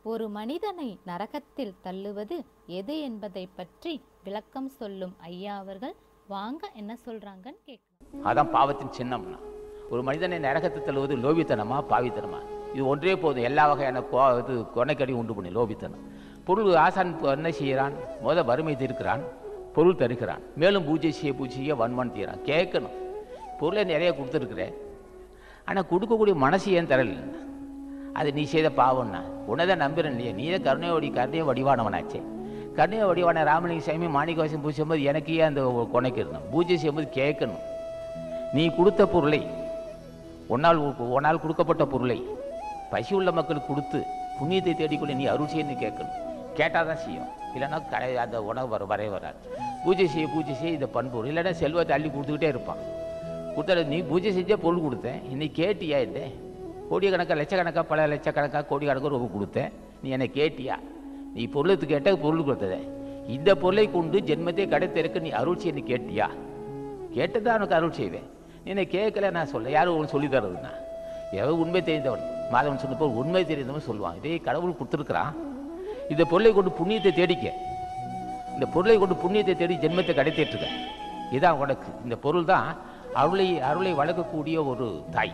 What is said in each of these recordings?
ஒரு மனிதனை நரகத்தில் தள்ளுவது எது என்பதை பற்றி விளக்கம் சொல்லும் ஐயா அவர்கள் வாங்க என்ன சொல்றாங்கன்னு கேட்கலாம் அதான் பாவத்தின் சின்னம்னா ஒரு மனிதனை நரகத்தை தள்ளுவது லோபித்தனமா பாவித்தனமா இது ஒன்றே போதும் எல்லா வகையான கோ இது கொனைக்கடி உண்டு பண்ணி லோபித்தனம் பொருள் ஆசான் இப்ப என்ன செய்கிறான் முத வறுமை தீர்க்கிறான் பொருள் தருகிறான் மேலும் பூஜை செய்ய பூஜை செய்ய வன்மன் தீரான் கேட்கணும் பொருளை நிறைய கொடுத்துருக்குறேன் ஆனால் கொடுக்கக்கூடிய மனசு ஏன் தரல அது நீ செய்த பாவம்னா உன்னதான் நம்புறேன் இல்லையா நீ தான் கருணையோடி கருணைய வடிவானவனாச்சே கருணைய வடிவான ராமலிங்க சாமி மாணிக்கவாசம் பூஜை செய்யும்போது எனக்கு ஏன் அந்த கொனைக்கு இருந்தோம் பூஜை செய்யும்போது கேட்கணும் நீ கொடுத்த பொருளை உன்னால் உ- உன்னால் கொடுக்கப்பட்ட பொருளை பசி உள்ள மக்களுக்கு கொடுத்து புண்ணியத்தை தேடிக்கொள்ள நீ அருள் செய்யணும்னு கேட்கணும் கேட்டால் தான் செய்யும் இல்லைன்னா கடை அந்த உணவு வர வரவே வராது பூஜை செய்ய பூஜை செய்ய இந்த பண்பு வரும். இல்லைன்னா செல்வத்தை அள்ளி கொடுத்துக்கிட்டே இருப்பான் கொடுத்தால நீ பூஜை செஞ்சே பொருள் கொடுத்தேன் இன்னைக்கு கேட்டியா என்ன கோடிக்கணக்காக லட்சக்கணக்காக பல லட்சக்கணக்காக கோடிக்கணக்காக ரொம்ப கொடுத்தேன் நீ என்னை கேட்டியா நீ பொருளுக்கு கேட்ட பொருள் கொடுத்ததே இந்த பொருளை கொண்டு ஜென்மத்தை கிடைத்திருக்க நீ அருள் செய்யன்னு கேட்டியா கேட்டதான் உனக்கு அருள் செய்வேன் நீ என்னை கேட்கல நான் சொல்ல யாரும் உனக்கு சொல்லி தரதுன்னா எவ உண்மை தெரிந்தவன் மாதவன் சொன்னப்போ உண்மை தெரிந்தவன் சொல்லுவான் இதே கடவுள் கொடுத்துருக்குறான் இந்த பொருளை கொண்டு புண்ணியத்தை தேடிக்க இந்த பொருளை கொண்டு புண்ணியத்தை தேடி ஜென்மத்தை கிடைத்திட்டு இருக்க இதான் உனக்கு இந்த பொருள் தான் அருளை அருளை வளர்க்கக்கூடிய ஒரு தாய்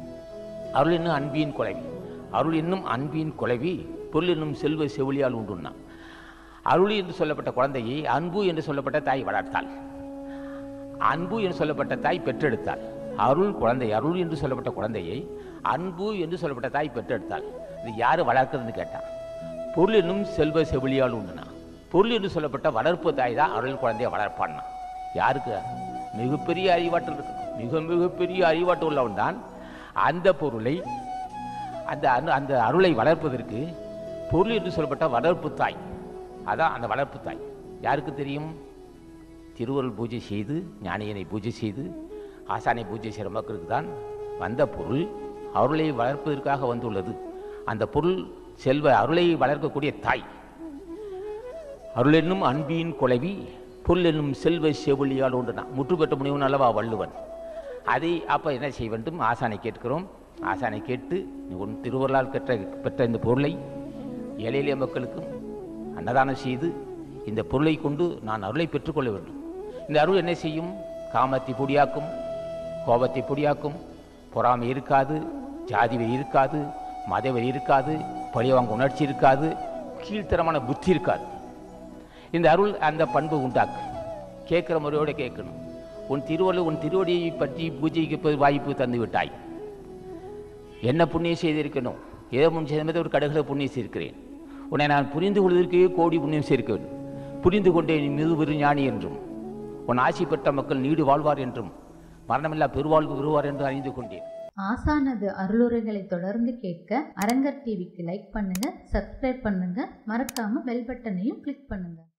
அருள் என்னும் அன்பியின் குலைவி அருள் என்னும் அன்பியின் குலைவி பொருள் என்னும் செல்வ செவிலியால் உண்டுன்னா அருள் என்று சொல்லப்பட்ட குழந்தையை அன்பு என்று சொல்லப்பட்ட தாய் வளர்த்தாள் அன்பு என்று சொல்லப்பட்ட தாய் பெற்றெடுத்தாள் அருள் குழந்தை அருள் என்று சொல்லப்பட்ட குழந்தையை அன்பு என்று சொல்லப்பட்ட தாய் பெற்றெடுத்தாள் இது யார் வளர்க்குறதுன்னு கேட்டான் பொருள் என்னும் செல்வ செவிலியால் உண்டுனா பொருள் என்று சொல்லப்பட்ட வளர்ப்பு தாய் தான் அருள் குழந்தையை வளர்ப்பான்னா யாருக்கு மிகப்பெரிய அறிவாற்றல் இருக்கு மிக மிகப்பெரிய அறிவாற்றல் உள்ளவன் தான் அந்த பொருளை அந்த அனு- அந்த அருளை வளர்ப்பதற்கு பொருள் என்று சொல்லப்பட்ட வளர்ப்பு தாய் அதான் அந்த வளர்ப்பு தாய் யாருக்கு தெரியும் திருவருள் பூஜை செய்து ஞானியனை பூஜை செய்து ஆசானை பூஜை செய்கிற மக்களுக்கு தான் வந்த பொருள் அருளை வளர்ப்பதற்காக வந்துள்ளது அந்த பொருள் செல்வ அருளை வளர்க்கக்கூடிய தாய் அருள் என்னும் அன்பின் குலைவி பொருள் என்னும் செல்வ செவிலியால் உண்டுனா முற்று பெற்ற முனிவன் அல்லவா வள்ளுவன் அதை அப்போ என்ன செய்ய வேண்டும் ஆசானை கேட்கிறோம் ஆசானை கேட்டு நீ உன் திருவருளால் பெற்ற பெற்ற இந்த பொருளை ஏழை எளிய மக்களுக்கும் அன்னதானம் செய்து இந்த பொருளை கொண்டு நான் அருளை பெற்றுக்கொள்ள வேண்டும் இந்த அருள் என்ன செய்யும் காமத்தை பொடியாக்கும் கோபத்தை பொடியாக்கும் பொறாமை இருக்காது ஜாதிவை இருக்காது மதவை இருக்காது பழிவாங்க உணர்ச்சி இருக்காது கீழ்த்தரமான புத்தி இருக்காது இந்த அருள் அந்த பண்பு உண்டாக்கு கேட்குற முறையோட கேட்கணும் உன் திருவள்ளுவர் உன் திருவடியை பற்றி பூஜைக்கு போய் வாய்ப்பு தந்து விட்டாய் என்ன புண்ணியம் செய்திருக்கணும் ஏதோ முன் செய்த ஒரு கடுகளை புண்ணியம் செய்திருக்கிறேன் உன்னை நான் புரிந்து கொள்வதற்கே கோடி புண்ணியம் சேர்க்க வேண்டும் புரிந்து கொண்டேன் நீ மிகு பெரு ஞானி என்றும் உன் ஆசி பெற்ற மக்கள் நீடு வாழ்வார் என்றும் மரணமில்லா பெருவாழ்வு பெறுவார் என்று அறிந்து கொண்டேன் ஆசானது அருளுரைகளை தொடர்ந்து கேட்க அரங்கர் டிவிக்கு லைக் பண்ணுங்க சப்ஸ்கிரைப் பண்ணுங்க மறக்காம பெல் பட்டனையும் கிளிக் பண்ணுங்க